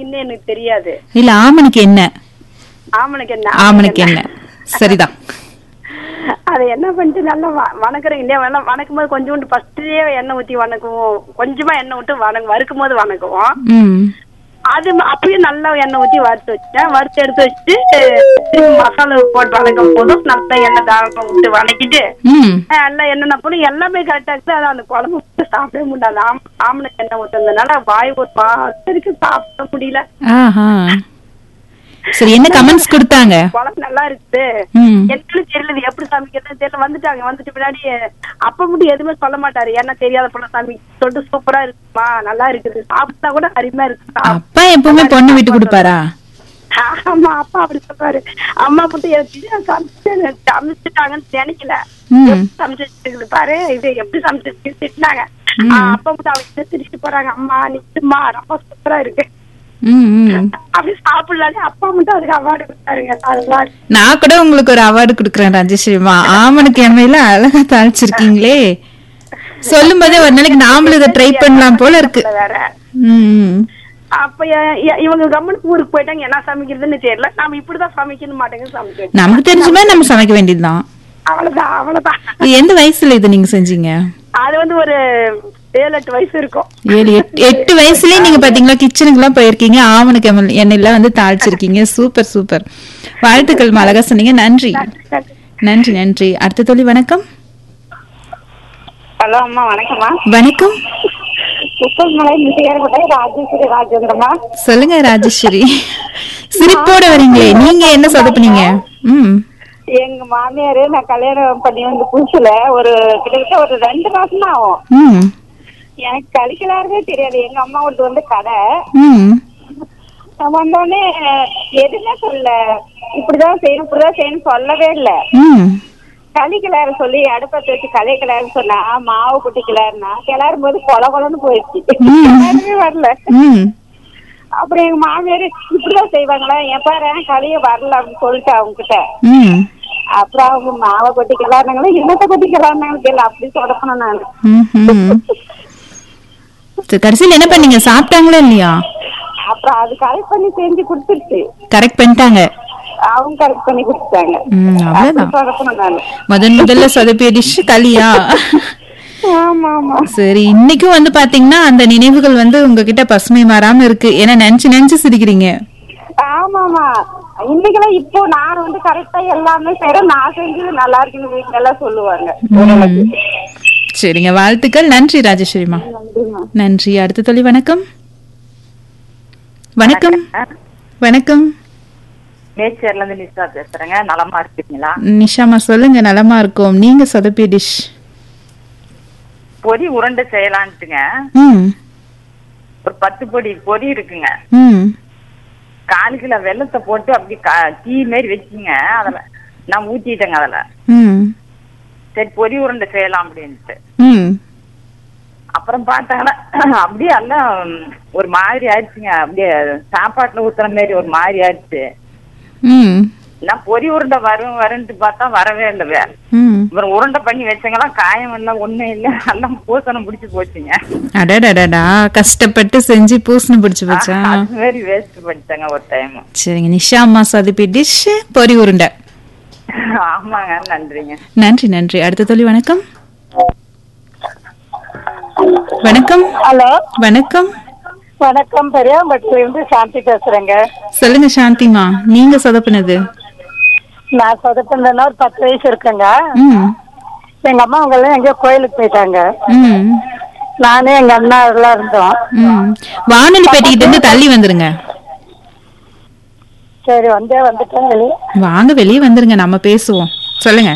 ஆமணிக்குன்னு எனக்கு தெரியாது இல்ல ஆமனுக்கு என்ன ஆமனுக்கு என்ன ஆமனுக்கு என்ன சரிதான் அதை என்ன பண்ணிட்டு நல்லா வ- வணக்குறேங்க இல்லையா வேணா வணக்கும் போது கொஞ்சோண்டு ஃபர்ஸ்ட்லயே எண்ணெய் ஊத்தி வணக்குவோம் கொஞ்சமா எண்ணெய் விட்டு வணங்க வறுக்கும் போது வணக்குவோம் ம் அது ம- அப்படியே நல்லா எண்ணெய் ஊத்தி வறுத்து வச்சேன் வறுத்து எடுத்து வச்சுட்டு திரும்பி மசாலா போட்டு வணக்கும் போதும் நல்லா எண்ணெய் தாராளமா விட்டு வணக்கிட்டு ம் அஹ் எல்லாம் என்னென்ன போல எல்லாமே கரெக்டா இருக்குது ஆனா அந்த குழம்பு மட்டும் சாப்பிடவே முடியாது ஆம் ஆமணக்கு எண்ணெய் ஊத்துறதுனால வாய் ஒரு பாத்திருக்கு சாப்பிட முடியல ஆஹா சரி என்ன கமெண்ட்ஸ் கொடுத்தாங்க குழம்பு நல்லா இருக்குது ம் என்னன்னு தெரியல இது எப்படி சமைக்கிறதுன்னு தெரியல வந்துட்டாங்க வந்துட்டு பின்னாடி அப்ப மட்டும் எதுவுமே சொல்ல மாட்டாரு ஏன்னா தெரியாத போல சமைக்க சொல்லிட்டு சூப்பரா இருக்குமா நல்லா இருக்குது சாப்பிட்டா கூட அருமையா இருக்கு அப்பா எப்பவுமே பொண்ணு விட்டு கொடுப்பாரா ஆமா அப்பா அப்படி சொல்றாரு அம்மா மட்டும் எனக்கு சமைச்சு சமைச்சுட்டாங்கன்னு நினைக்கல ம் எப்படி சமைச்சு வச்சிருக்குது பாரு இது எப்படி சமைச்சு வச்சிருக்கு திட்டினாங்க ஆ, அப்பா மட்டும் அவங்க திட்டிட்டு போறாங்க அம்மா நிச்சயமா ரொம்ப சூப்பரா இருக்கு ம் ம் அப்படி சாப்பிடலானே அப்பா மட்டும் அதுக்கு அவார்டு கொடுத்தாருங்க அதுதான் நான் கூட உங்களுக்கு ஒரு அவார்டு கொடுக்குறேன் ராஜேஸ்வரிமா ஆமனுக்கு எண்ணெயில அழகா தாளிச்சிருக்கீங்களே சொல்லும் போதே ஒரு நாளைக்கு நாமளும் இதை ட்ரை பண்ணலாம் போல இருக்கு வேற ம், ம் அப்ப எ- எ- இவங்க கம்மனுக்கு ஊருக்கு போயிட்டாங்க என்ன சமைக்கிறதுன்னு தெரியல நாம இப்படிதான் சமைக்கணும் மாட்டேங்குது சமைக்க நமக்கு தெரிஞ்ச மாதிரி நம்ம சமைக்க வேண்டியதுதான் அவ்வளவுதான் அவ்வளவுதான் இது எந்த வயசுல இது நீங்க செஞ்சீங்க அது வந்து ஒரு ஏழு எட்டு வயசு இருக்கும் ஏழு எட்டு எட்டு வயசுலயே நீங்க பாத்தீங்களா கிச்சனுக்கு எல்லாம் போயிருக்கீங்க ஆமனுக்கு எண்ணெய் எண்ணெயில வந்து தாளிச்சிருக்கீங்க சூப்பர் சூப்பர் வாழ்த்துக்கள் அழகா சொன்னீங்க நன்றி நன்றி நன்றி அடுத்த தோழி வணக்கம் ஹலோ அம்மா வணக்கம்மா வணக்கம் உப்பல்மலை மிசையார்கோட்டை ராஜேஸ்வரி ராஜேந்திரமா சொல்லுங்க ராஜேஸ்வரி சிரிப்போட வரீங்களே நீங்க என்ன சொதப்புனீங்க ம் எங்க மாமியாரு நான் கல்யாணம் பண்ணி வந்து புதுசுல ஒரு கிட்டத்தட்ட ஒரு ரெண்டு மாசம் தான் ஆகும் ம் எனக்கு கழிக்கலாருமே தெரியாது எங்க அம்மா வீட்டு வந்து கடை ம் நான் வந்தோடனே எதுவுமே சொல்ல இப்படிதான் செய்யணும் இப்படிதான் செய்யணும் சொல்லவே இல்லை ம் களி கிளார சொல்லி அடுப்பத்தை வச்சு களி கிளாரு சொன்னா மாவு குட்டி கிளாருனா கிளறும் போது கொல கொலன்னு போயிடுச்சு ம். கிளறவே வரல ம் அப்புறம் எங்க மாமியார் இப்படிதான் செய்வாங்களா என் பாரு களிய வரல அப்படின்னு சொல்லிட்டு அவங்க கிட்ட ம் அப்புறம் அவங்க மாவை கொட்டி கிளாருனாங்களா என்னத்த கொட்டி கிளாருனாங்க தெரியல அப்படி சொடப்பணும் நான் ம்ஹும். சரி, கடைசியில என்ன பண்ணீங்க சாப்பிட்டாங்களா இல்லையா அப்புறம் அது கரெக்ட் பண்ணி செஞ்சு கொடுத்துருச்சு கரெக்ட் பண்ணிட்டாங்க அவங்க கரெக்ட் பண்ணி கொடுத்துட்டாங்க ம், அவ்வளவுதான். அப்படி சொதப்பணும் நான் முதன் முதல்ல சொதப்பிய டிஷ் களியா ஆமா ஆமா சரி இன்னைக்கும் வந்து பாத்தீங்கன்னா அந்த நினைவுகள் வந்து உங்ககிட்ட பசுமை மாறாம இருக்கு ஏன்னா நினைச்சு நினைச்சு சிரிக்கிறீங்க ஆமாமா இன்னைக்கெல்லாம் இப்போ நான் வந்து கரெக்டா எல்லாமே செய்யறேன் நான் செஞ்சது நல்லா இருக்குன்னு வீட்டுல எல்லாம் சொல்லுவாங்க ஓரளவுக்கு. சரிங்க வாழ்த்துக்கள் நன்றி ராஜேஸ்வரிமா நன்றிம்மா. நன்றி அடுத்த தொழில் வணக்கம் வணக்கம் வணக்கம் நேச்சர்ல இருந்து நிஷா பேசுறேங்க நலமா இருக்கீங்களா நிஷாமா சொல்லுங்க நலமா இருக்கோம் நீங்க சொதப்பிய டிஷ் பொரி உருண்டை செய்யலான்ட்டுங்க ம் ஒரு பத்து பொடி பொரி இருக்குங்க ம் கால் கிலோ வெள்ளத்தை போட்டு அப்படி கா- டீ மாரி வச்சுங்க அதுல நான் ஊத்திட்டேங்க அதுல ம் சரி பொரி உருண்டை செய்யலாம் அப்படின்ட்டு ம் அப்புறம் பார்த்தாங்கன்னா அப்படியே எல்லாம் ஒரு மாதிரி ஆயிடுச்சுங்க அப்படியே சாப்பாட்டுல ஊத்துற மாதிரி ஒரு மாதிரி ஆயிடுச்சு ம் நான் பொரி உருண்டை வரும் வரும்ட்டு பார்த்தா வரவே இல்லை வேற ம் அப்புறம் உருண்டை பண்ணி வச்சங்களாம் காயம் எல்லாம் ஒண்ணும் இல்லை எல்லாம் பூசணம் பிடிச்சு போச்சுங்க அடடடடா கஷ்டப்பட்டு செஞ்சு பூசணி பிடிச்சு போச்சா அது மாதிரி வேஸ்ட் பண்ணிட்டாங்க ஒரு டைம் சரிங்க நிஷா அம்மா சொதப்பி டிஷ் பொரி உருண்டை ஆமாங்க நன்றிங்க நன்றி நன்றி அடுத்த தொழில் வணக்கம் வணக்கம் ஹலோ வணக்கம் வணக்கம் பெரியாம்பட்டில இருந்து சாந்தி பேசுறேங்க சொல்லுங்க சாந்திமா நீங்க சொதப்புனது நான் சொதப்பினா ஒரு பத்து வயசு இருக்குங்க ம் எங்க அம்மா அவங்க எல்லாம் எங்கேயோ கோயிலுக்கு போயிட்டாங்க ம் நானே எங்க அண்ணா எல்லாம் இருந்தோம் ம் வானொலி பெட்டிக்கிட்ட இருந்து தள்ளி வந்துருங்க சரி வந்தே வந்துட்டேன் வெளியே வாங்க வெளியே வந்துருங்க நம்ம பேசுவோம் சொல்லுங்க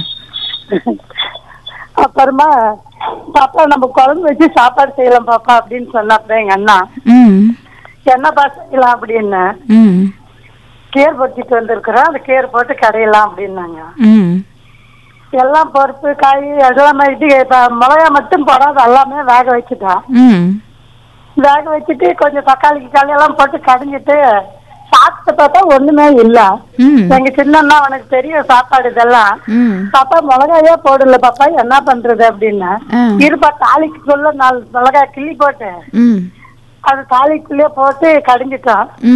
அப்புறமா பாப்பா நம்ம குழம்பு வச்சு சாப்பாடு செய்யலாம் பாப்பா அப்படின்னு சொன்னாப்புல எங்க அண்ணா ம் என்னப்பா செய்யலாம் அப்படின்னு ம் கேர் பொட்டிட்டு வந்திருக்கிறோம் அந்த கேர் போட்டு கடையலாம் அப்படின்னாங்க ம் எல்லாம் பருப்பு காய் எல்லாமே இது இப்ப மிளகா மட்டும் போடாது எல்லாமே வேக வச்சுட்டேன் ம் வேக வச்சுட்டு கொஞ்சம் தக்காளி கிக்காளி எல்லாம் போட்டு கடைஞ்சிட்டு சாப்பிட்டு பார்த்தா ஒண்ணுமே இல்ல ம் எங்க சின்னண்ணா உனக்கு தெரியும் சாப்பாடு இதெல்லாம் ம் பாப்பா மிளகாயே போடல பாப்பா என்ன பண்றது அப்படின்னு ஆ. இருப்பா தாளிக்கு சொல்ல நாலு மிளகாய் கிள்ளி போட்டு ம் அது தாளிக்குள்ளே போட்டு கடைஞ்சிட்டோம்